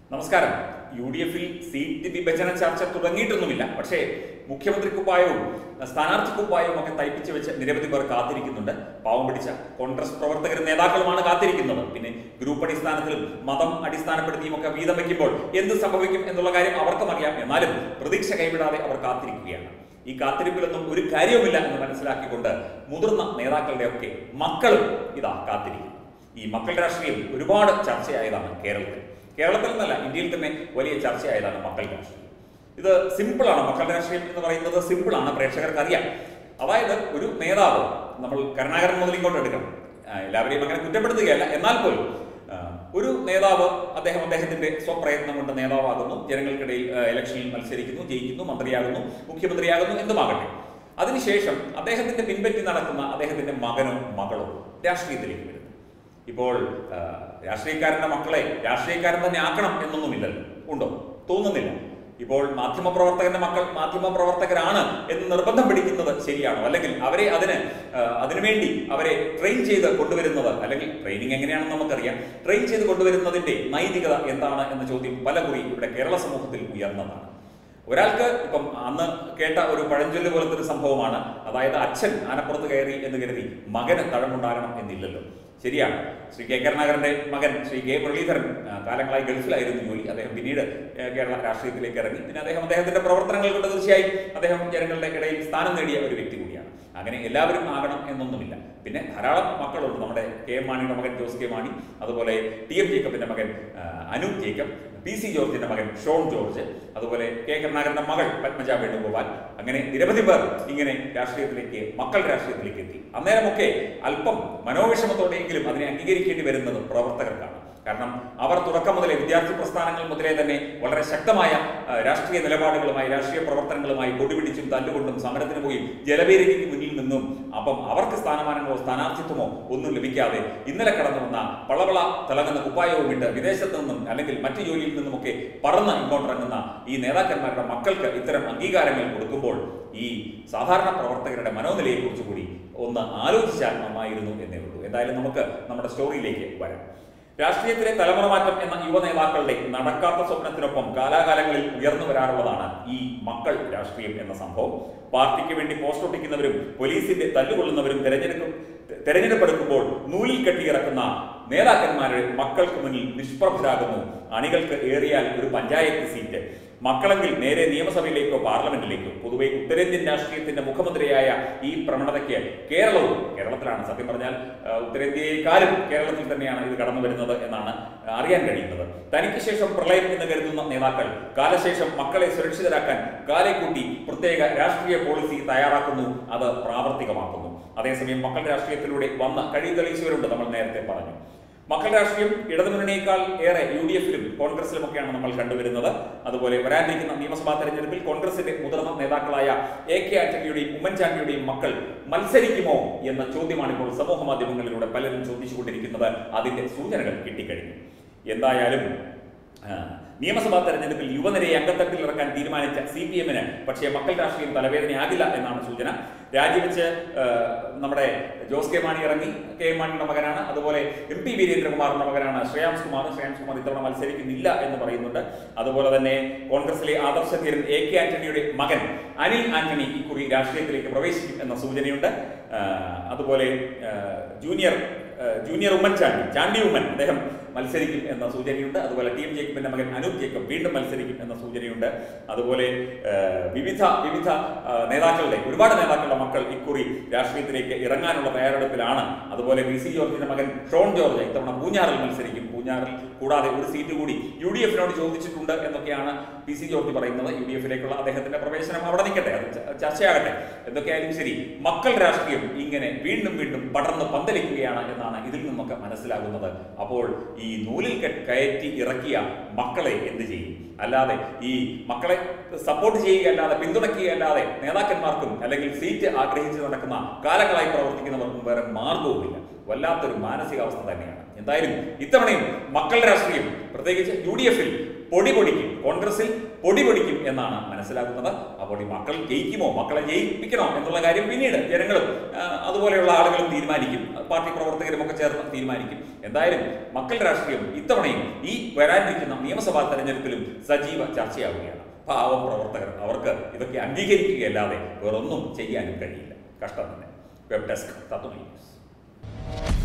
നമസ്കാരം U D എഫിൽ seat വിഭജന ചർച്ച തുടങ്ങിയിട്ടൊന്നുമില്ല പക്ഷേ മുഖ്യമന്ത്രി കുപ്പായവും സ്ഥാനാർത്ഥി കുപ്പായവും ഒക്കെ തയ്പ്പിച്ച് വെച്ച് നിരവധി പേർ കാത്തിരിക്കുന്നുണ്ട് പാവം പിടിച്ച കോൺഗ്രസ് പ്രവർത്തകരും നേതാക്കളുമാണ് കാത്തിരിക്കുന്നത് പിന്നെ ഗ്രൂപ്പ് അടിസ്ഥാനത്തിലും മതം അടിസ്ഥാനപ്പെടുത്തിയും ഒക്കെ വീതം വയ്ക്കുമ്പോൾ എന്ത് സംഭവിക്കും എന്നുള്ള കാര്യം അവർക്കും അറിയാം എന്നാലും പ്രതീക്ഷ കൈവിടാതെ അവർ കാത്തിരിക്കുകയാണ് ഈ കാത്തിരിപ്പിലൊന്നും ഒരു കാര്യവുമില്ല എന്ന് മനസ്സിലാക്കിക്കൊണ്ട് മുതിർന്ന നേതാക്കളുടെ ഒക്കെ മക്കളും ഇതാ കാത്തിരിക്കുന്നു ഈ മക്കൾ രാഷ്ട്രീയം ഒരുപാട് ചർച്ചയായതാണ് കേരളത്തിൽ കേരളത്തിൽ നിന്നല്ല ഇന്ത്യയിൽ തന്നെ വലിയ ചർച്ചയായതാണ് മക്കൾ രാഷ്ട്രീയം ഇത് സിമ്പിളാണ് മക്കൾ രാഷ്ട്രീയം എന്ന് പറയുന്നത് സിമ്പിളാണ് പ്രേക്ഷകർക്ക് അറിയാം അതായത് ഒരു നേതാവ് നമ്മൾ കരുണാകരൻ മുതൽ ഇങ്ങോട്ട് എടുക്കണം ആ, എല്ലാവരെയും അങ്ങനെ കുറ്റപ്പെടുത്തുകയല്ല എന്നാൽ പോലും ആ, ഒരു നേതാവ് അദ്ദേഹം അദ്ദേഹത്തിന്റെ സ്വപ്രയത്നം കൊണ്ട് നേതാവാകുന്നു ജനങ്ങൾക്കിടയിൽ ആ, ഇലക്ഷനിൽ മത്സരിക്കുന്നു ജയിക്കുന്നു മന്ത്രിയാകുന്നു മുഖ്യമന്ത്രിയാകുന്നു എന്തുമാകട്ടെ അതിനുശേഷം അദ്ദേഹത്തിന്റെ പിൻപറ്റി നടക്കുന്ന അദ്ദേഹത്തിന്റെ മകനോ മകളോ രാഷ്ട്രീയത്തിലേക്ക് വരുന്നു ഇപ്പോൾ ആ, രാഷ്ട്രീയക്കാരന്റെ മക്കളെ രാഷ്ട്രീയക്കാരൻ തന്നെ ആക്കണം എന്നൊന്നുമില്ലല്ലോ ഉണ്ടോ തോന്നുന്നില്ല ഇപ്പോൾ മാധ്യമപ്രവർത്തകന്റെ മക്കൾ മാധ്യമപ്രവർത്തകരാണ് എന്ന് നിർബന്ധം പിടിക്കുന്നത് ശരിയാണോ അല്ലെങ്കിൽ അവരെ അതിന് ആ, അതിനുവേണ്ടി അവരെ ട്രെയിൻ ചെയ്ത് കൊണ്ടുവരുന്നത് അല്ലെങ്കിൽ ട്രെയിനിങ് എങ്ങനെയാണെന്ന് നമുക്കറിയാം ട്രെയിൻ ചെയ്ത് കൊണ്ടുവരുന്നതിന്റെ നൈതികത എന്താണ് എന്ന ചോദ്യം പലകുറി ഇവിടെ കേരള സമൂഹത്തിൽ ഉയർന്നതാണ് ഒരാൾക്ക് ഇപ്പം അന്ന് കേട്ട ഒരു പഴഞ്ചൊല്ല് പോലത്തെ ഒരു സംഭവമാണ് അതായത് അച്ഛൻ ആനപ്പുറത്ത് കയറി എന്ന് കരുതി മകന് തഴമുണ്ടാകണം എന്നില്ലല്ലോ ശരിയാണ് ശ്രീ കെ കരുണാകരന്റെ മകൻ ശ്രീ കെ മുരളീധരൻ ആ, കാലങ്ങളായി ഗൾഫിലായിരുന്നു ജോലി അദ്ദേഹം പിന്നീട് ആ, കേരള രാഷ്ട്രീയത്തിലേക്ക് ഇറങ്ങി പിന്നെ അദ്ദേഹം അദ്ദേഹത്തിന്റെ പ്രവർത്തനങ്ങൾ കൊണ്ട് തീർച്ചയായും അദ്ദേഹം ജനങ്ങളുടെ ഇടയിൽ സ്ഥാനം നേടിയ ഒരു വ്യക്തി കൂടിയാണ് അങ്ങനെ എല്ലാവരും ആകണം എന്നൊന്നുമില്ല പിന്നെ ധാരാളം മക്കളുണ്ട് നമ്മുടെ കെ എം മാണിയുടെ മകൻ ജോസ് കെ മാണി അതുപോലെ ടി എം ജേക്കബിന്റെ മകൻ ആ, അനൂപ് ജേക്കബ് പി സി ജോർജിന്റെ മകൻ ഷോൺ ജോർജ് അതുപോലെ കെ കരുണാകരന്റെ മകൾ പത്മജ വേണുഗോപാൽ അങ്ങനെ നിരവധി പേർ ഇങ്ങനെ രാഷ്ട്രീയത്തിലേക്ക് മക്കൾ രാഷ്ട്രീയത്തിലേക്ക് എത്തി അന്നേരമൊക്കെ അല്പം മനോവിഷമത്തോടെയെങ്കിലും അതിനെ അംഗീകരിക്കേണ്ടി വരുന്നത് പ്രവർത്തകർക്കാണ് കാരണം അവർ തുടക്കം മുതലേ വിദ്യാർത്ഥി പ്രസ്ഥാനങ്ങൾ മുതലേ തന്നെ വളരെ ശക്തമായ ആ, രാഷ്ട്രീയ നിലപാടുകളുമായി രാഷ്ട്രീയ പ്രവർത്തനങ്ങളുമായി കൊടിപിടിച്ചും തല്ലുകൊണ്ടും സമരത്തിന് പോയി ജലപേരിക്ക് മുന്നിൽ നിന്നും അപ്പം അവർക്ക് സ്ഥാനമാനങ്ങളോ സ്ഥാനാർത്ഥിത്വമോ ഒന്നും ലഭിക്കാതെ ഇന്നലെ കടന്നു വന്ന പളവള തിളങ്ങുന്ന കുപ്പായവും ഇട്ട് വിദേശത്ത് നിന്നും അല്ലെങ്കിൽ മറ്റു ജോലിയിൽ നിന്നുമൊക്കെ പറന്ന് ഇങ്ങോട്ടിറങ്ങുന്ന ഈ നേതാക്കന്മാരുടെ മക്കൾക്ക് ഇത്തരം അംഗീകാരങ്ങൾ കൊടുക്കുമ്പോൾ ഈ സാധാരണ പ്രവർത്തകരുടെ മനോനിലയെക്കുറിച്ച് കൂടി ഒന്ന് ആലോചിച്ചാൽ നന്നായിരുന്നു എന്നേ ഉള്ളൂ എന്തായാലും നമുക്ക് നമ്മുടെ സ്റ്റോറിയിലേക്ക് വരാം രാഷ്ട്രീയത്തിലെ തലമുറ മാറ്റം എന്ന യുവ നേതാക്കളുടെ നടക്കാത്ത സ്വപ്നത്തിനൊപ്പം കാലാകാലങ്ങളിൽ ഉയർന്നു വരാറുള്ളതാണ് ഈ മക്കൾ രാഷ്ട്രീയം എന്ന സംഭവം പാർട്ടിക്ക് വേണ്ടി പോസ്റ്റ് ഒട്ടിക്കുന്നവരും പോലീസിന്റെ തല്ലുകൊള്ളുന്നവരും തെരഞ്ഞെടുക്കും തെരഞ്ഞെടുപ്പെടുക്കുമ്പോൾ നൂലിൽ കെട്ടിയിറക്കുന്ന നേതാക്കന്മാരുടെ മക്കൾക്ക് മുന്നിൽ നിഷ്പ്രഭരാകുന്നു അണികൾക്ക് ഏറിയാൽ ഒരു പഞ്ചായത്ത് സീറ്റ് മക്കളെങ്കിൽ നേരെ നിയമസഭയിലേക്കോ പാർലമെന്റിലേക്കോ പൊതുവെ ഉത്തരേന്ത്യൻ രാഷ്ട്രീയത്തിന്റെ മുഖമന്ത്രിയായ ഈ പ്രവണതയ്ക്ക് കേരളവും കേരളത്തിലാണ് സത്യം പറഞ്ഞാൽ ആ, ഉത്തരേന്ത്യയെക്കാളും കേരളത്തിൽ തന്നെയാണ് ഇത് കടന്നു വരുന്നത് എന്നാണ് അറിയാൻ കഴിയുന്നത് തനിക്ക് ശേഷം പ്രളയം എന്ന് കരുതുന്ന നേതാക്കൾ കാലശേഷം മക്കളെ സുരക്ഷിതരാക്കാൻ കാലെ കൂട്ടി പ്രത്യേക രാഷ്ട്രീയ പോളിസി തയ്യാറാക്കുന്നു അത് പ്രാവർത്തികമാക്കുന്നു അതേസമയം മക്കൾ രാഷ്ട്രീയത്തിലൂടെ വന്ന കഴി തെളിയിച്ചവരുണ്ട് നമ്മൾ നേരത്തെ പറഞ്ഞു മക്കൾ രാഷ്ട്രീയം ഇടതുമുന്നണിയേക്കാൾ ഏറെ യു ഡി എഫിലും കോൺഗ്രസിലുമൊക്കെയാണ് നമ്മൾ കണ്ടുവരുന്നത് അതുപോലെ വരാനിരിക്കുന്ന നിയമസഭാ തെരഞ്ഞെടുപ്പിൽ കോൺഗ്രസിന്റെ മുതിർന്ന നേതാക്കളായ എ കെ ആന്റണിയുടെയും ഉമ്മൻചാണ്ടിയുടെയും മക്കൾ മത്സരിക്കുമോ എന്ന ചോദ്യമാണ് ഇപ്പോൾ സമൂഹ മാധ്യമങ്ങളിലൂടെ പലരും ചോദിച്ചുകൊണ്ടിരിക്കുന്നത് അതിന്റെ സൂചനകൾ കിട്ടിക്കഴിഞ്ഞു എന്തായാലും ആ, നിയമസഭാ തെരഞ്ഞെടുപ്പിൽ യുവനിരയെ അംഗത്തട്ടിൽ ഇറക്കാൻ തീരുമാനിച്ച സി പി എമ്മിന് പക്ഷേ മക്കൾ രാഷ്ട്രീയം തലവേദനയാകില്ല എന്നാണ് സൂചന രാജിവെച്ച് ആ, നമ്മുടെ ജോസ് കെ മാണി ഇറങ്ങി കെ എം മാണിയുടെ മകനാണ് അതുപോലെ എം പി വീരേന്ദ്രകുമാറിന്റെ മകനാണ് ശ്രേയാംസ് കുമാർ ശ്രേയാംസ് കുമാർ ഇത്തവണ മത്സരിക്കുന്നില്ല എന്ന് പറയുന്നുണ്ട് അതുപോലെ തന്നെ കോൺഗ്രസിലെ ആദർശധീരൻ എ കെ ആന്റണിയുടെ മകൻ അനിൽ ആന്റണി ഇക്കുറി രാഷ്ട്രീയത്തിലേക്ക് പ്രവേശിക്കും എന്ന സൂചനയുണ്ട് ആ, അതുപോലെ ആ, ജൂനിയർ ആ, ജൂനിയർ ഉമ്മൻചാണ്ടി ചാണ്ടി ഉമ്മൻ അദ്ദേഹം മത്സരിക്കും എന്ന സൂചനയുണ്ട് അതുപോലെ ടി എം ജേക്കബിന്റെ മകൻ അനൂപ് ജേക്കബ് വീണ്ടും മത്സരിക്കും എന്ന സൂചനയുണ്ട് അതുപോലെ ആ, വിവിധ വിവിധ ആ, നേതാക്കളുടെ ഒരുപാട് നേതാക്കളുടെ മക്കൾ ഇക്കുറി രാഷ്ട്രീയത്തിലേക്ക് ഇറങ്ങാനുള്ള തയ്യാറെടുപ്പിലാണ് അതുപോലെ വി സി ജോർജിന്റെ മകൻ ഷോൺ ജോർജ് ഇത്തവണ പൂഞ്ഞാറിൽ മത്സരിക്കും പൂഞ്ഞാറിൽ കൂടാതെ ഒരു സീറ്റ് കൂടി യു ഡി എഫിനോട് ചോദിച്ചിട്ടുണ്ട് എന്നൊക്കെയാണ് പി സി ജോർജ് പറയുന്നത് യു ഡി എഫിലേക്കുള്ള അദ്ദേഹത്തിന്റെ പ്രവേശനം അവിടെ നിൽക്കട്ടെ അത് ച- ചർച്ചയാകട്ടെ എന്തൊക്കെയായാലും ശരി മക്കൾ രാഷ്ട്രീയം ഇങ്ങനെ വീണ്ടും വീണ്ടും പടർന്ന് പന്തലിക്കുകയാണ് എന്നാണ് ഇതിൽ നിന്നൊക്കെ മനസ്സിലാകുന്നത് അപ്പോൾ ഈ നൂലിൽ കെ- കയറ്റി ഇറക്കിയ മക്കളെ എന്ത് ചെയ്യും അല്ലാതെ ഈ മക്കളെ സപ്പോർട്ട് ചെയ്യുകയല്ലാതെ പിന്തുണയ്ക്കുകയല്ലാതെ നേതാക്കന്മാർക്കും അല്ലെങ്കിൽ സീറ്റ് ആഗ്രഹിച്ച് നടക്കുന്ന കാലങ്ങളായി പ്രവർത്തിക്കുന്നവർക്കും വേറെ മാർഗവുമില്ല വല്ലാത്തൊരു മാനസികാവസ്ഥ തന്നെയാണ് എന്തായാലും ഇത്തവണയും മക്കൾ രാഷ്ട്രീയം പ്രത്യേകിച്ച് യു ഡി എഫിൽ പൊടി പൊടിക്കും കോൺഗ്രസിൽ പൊടി പൊടിക്കും എന്നാണ് മനസ്സിലാക്കുന്നത് അപ്പോൾ ഈ മക്കൾ ജയിക്കുമോ മക്കളെ ജയിപ്പിക്കണോ എന്നുള്ള കാര്യം പിന്നീട് ജനങ്ങളും ആ, അതുപോലെയുള്ള ആളുകളും തീരുമാനിക്കും പാർട്ടി പ്രവർത്തകരും ഒക്കെ ചേർന്ന് തീരുമാനിക്കും എന്തായാലും മക്കൾ രാഷ്ട്രീയം ഇത്തവണയും ഈ വരാനിരിക്കുന്ന നിയമസഭാ തെരഞ്ഞെടുപ്പിലും സജീവ ചർച്ചയാവുകയാണ് പാവം പ്രവർത്തകർ അവർക്ക് ഇതൊക്കെ അംഗീകരിക്കുകയല്ലാതെ വേറൊന്നും ചെയ്യാനും കഴിയില്ല കഷ്ടം തന്നെ വെബ് ഡെസ്ക് തത്വമൈ ന്യൂസ്